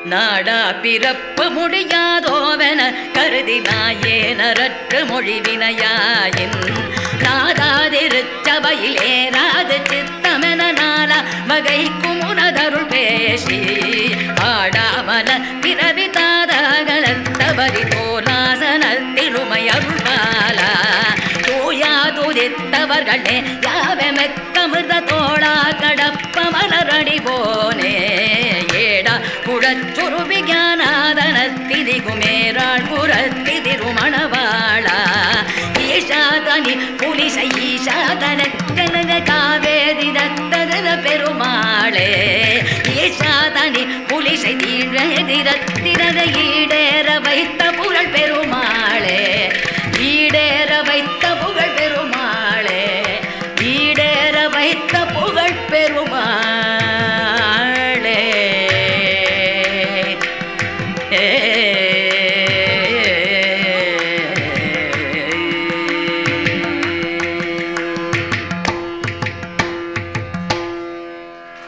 நாடா பிறப்பு முடியாதோவென கருதி நாயேனரற்று மொழிவினையாயின் நாதாதிருச்சபையில் ஏறாது சித்தமென நாளா வகை குமுனதருள் பேசி ஆடாமல பிறவி தாதகலத்தவரி தோலாசனத்திலுமை அருள்பாலா தூயாதுதித்தவர்களே யாவெமக்கமிர்த தோளா கடப்ப மலரடி போனே ஏடா குழச்சுருவி ஞானாதனத்திதி குமேராள் புறத்தி திருமணவாளா ஈஷாதனி புலிச ஈஷாதன கனக காவேதி தத்தத பெருமாளே ஈஷாதனி புலிசை தீழதிரத்திரத ஈடேற வைத்த புகழ் பெருமாளே ஈடேற வைத்த புகழ் பெருமாளே ஈடேற வைத்த புகழ் பெருமாளே ஏ